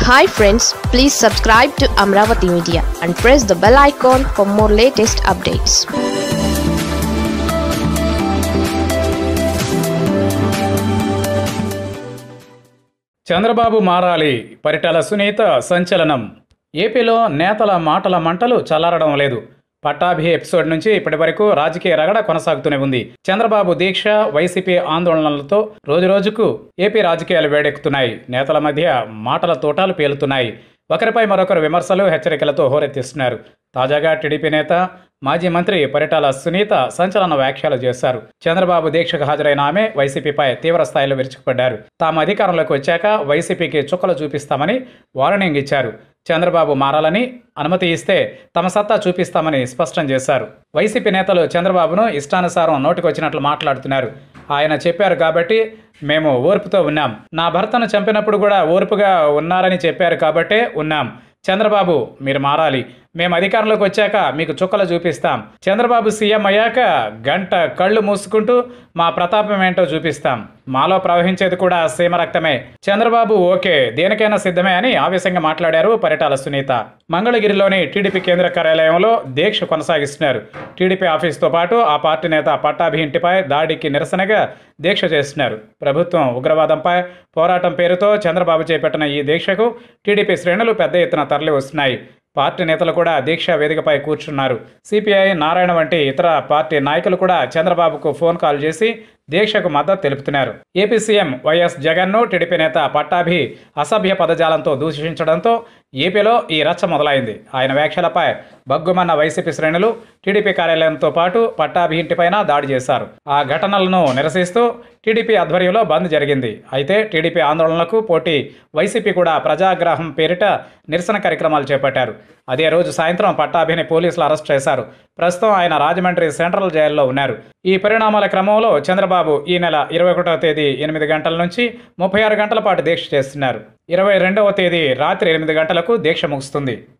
hi friends please subscribe to Amaravati media and press the bell icon for more latest updates Chandrababu మారాలి పరిటాల సునీత సంచలనం ఏపీలో నేతల మాటల మంటలు చల్లారడం లేదు పట్టాభి ఎపిసోడ్ నుంచి ఇప్పటి వరకు రాజకీయ రగడ కొనసాగుతూనే ఉంది చంద్రబాబు దీక్ష వైసీపీ ఆందోళనలతో రోజురోజుకు ఏపీ రాజకీయాలు వేడెక్కుతున్నాయి నేతల మధ్య మాటల తోటాలు పేలుతున్నాయి ఒకరిపై మరొకరు విమర్శలు హెచ్చరికలతో హోరెత్తిస్తున్నారు తాజాగా టీడీపీ నేత మాజీ మంత్రి పరిటాల సునీత సంచలన వ్యాఖ్యలు చేశారు చంద్రబాబు దీక్షకు హాజరైన ఆమె వైసీపీపై తీవ్ర స్థాయిలో విరుచుకుపడ్డారు తాము అధికారంలోకి వచ్చాక వైసీపీకి చుక్కలు చూపిస్తామని వార్నింగ్ ఇచ్చారు చంద్రబాబు మారాలని అనుమతి ఇస్తే తమ సత్తా చూపిస్తామని స్పష్టం చేశారు వైసీపీ నేతలు చంద్రబాబును ఇష్టానుసారం నోటికొచ్చినట్లు మాట్లాడుతున్నారు ఆయన చెప్పారు కాబట్టి మేము ఓర్పుతో ఉన్నాం నా భర్తను చంపినప్పుడు కూడా ఓర్పుగా ఉన్నారని చెప్పారు కాబట్టే ఉన్నాం చంద్రబాబు మీరు మారాలి మేము అధికారంలోకి వచ్చాక మీకు చుక్కలు చూపిస్తాం చంద్రబాబు సీఎం అయ్యాక గంట కళ్ళు మూసుకుంటూ మా ప్రతాపం ఏంటో చూపిస్తాం మాలో ప్రవహించేది కూడా సీమ రక్తమే చంద్రబాబు ఓకే దేనికైనా సిద్ధమే అని ఆవేశంగా మాట్లాడారు పరిటాల సునీత మంగళగిరిలోని టీడీపీ కేంద్ర కార్యాలయంలో దీక్ష కొనసాగిస్తున్నారు టీడీపీ ఆఫీస్తో పాటు ఆ పార్టీ నేత పట్టాభి ఇంటిపై దాడికి నిరసనగా దీక్ష చేస్తున్నారు ప్రభుత్వం ఉగ్రవాదంపై పోరాటం పేరుతో చంద్రబాబు చేపట్టిన ఈ దీక్షకు టీడీపీ శ్రేణులు పెద్ద ఎత్తున తరలి వస్తున్నాయి పార్టీ నేతలు కూడా దీక్ష వేదికపై కూర్చున్నారు సిపిఐ నారాయణ వంటి ఇతర పార్టీ నాయకులు కూడా చంద్రబాబుకు ఫోన్ కాల్ చేసి దీక్షకు మద్దతు తెలుపుతున్నారు ఏపీ సీఎం వైఎస్ జగన్ను టీడీపీ నేత పట్టాభి అసభ్య పదజాలంతో దూషించడంతో ఏపీలో ఈ రచ్చ మొదలైంది ఆయన వ్యాఖ్యలపై బగ్గుమన్న వైసీపీ శ్రేణులు టీడీపీ కార్యాలయంతో పాటు పట్టాభి ఇంటిపైన దాడి చేశారు ఆ ఘటనలను నిరసిస్తూ టీడీపీ ఆధ్వర్యంలో బంద్ జరిగింది అయితే టీడీపీ ఆందోళనలకు పోటీ వైసీపీ కూడా ప్రజాగ్రహం పేరిట నిరసన కార్యక్రమాలు చేపట్టారు అదే రోజు సాయంత్రం పట్టాభిని పోలీసులు అరెస్ట్ చేశారు ప్రస్తుతం ఆయన రాజమండ్రి సెంట్రల్ జైల్లో ఉన్నారు ఈ పరిణామాల క్రమంలో చంద్రబాబు ఈ నెల ఇరవై ఒకటవ తేదీ ఎనిమిది గంటల నుంచి ముప్పై ఆరు గంటల పాటు దీక్ష చేస్తున్నారు ఇరవై రెండవ తేదీ రాత్రి ఎనిమిది గంటలకు దీక్ష ముగుస్తుంది